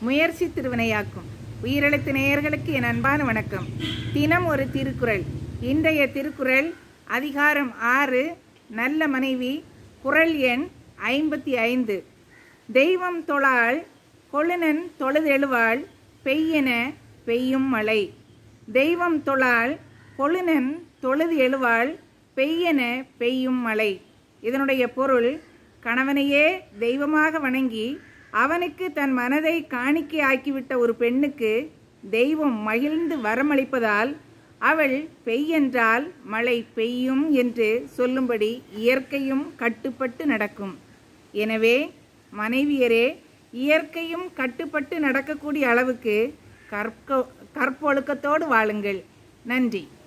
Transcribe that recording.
முயற்சி திருவினையாக்கும் உயிரெழுத்து நேயர்களுக்கு என் அன்பான வணக்கம் தினம் ஒரு திருக்குறள் இன்றைய திருக்குறள் அதிகாரம் ஆறு நல்ல மனைவி குறள் எண் ஐம்பத்தி ஐந்து தெய்வம் தொழாள் கொழுனன் தொழுதெழுவாள் பெய்யென பெய்யும் மழை தெய்வம் தொழாள் கொழுனன் தொழுது எழுவாள் பெய்யென பெய்யும் மழை இதனுடைய பொருள் கணவனையே தெய்வமாக வணங்கி அவனுக்கு தன் மனதை காணிக்கை ஆக்கிவிட்ட ஒரு பெண்ணுக்கு தெய்வம் மகிழ்ந்து வரமளிப்பதால் அவள் பெய்யென்றால் மழை பெய்யும் என்று சொல்லும்படி இயற்கையும் கட்டுப்பட்டு நடக்கும் எனவே மனைவியரே இயற்கையும் கட்டுப்பட்டு நடக்கக்கூடிய அளவுக்கு கற்ப கற்பொழுக்கத்தோடு வாழுங்கள் நன்றி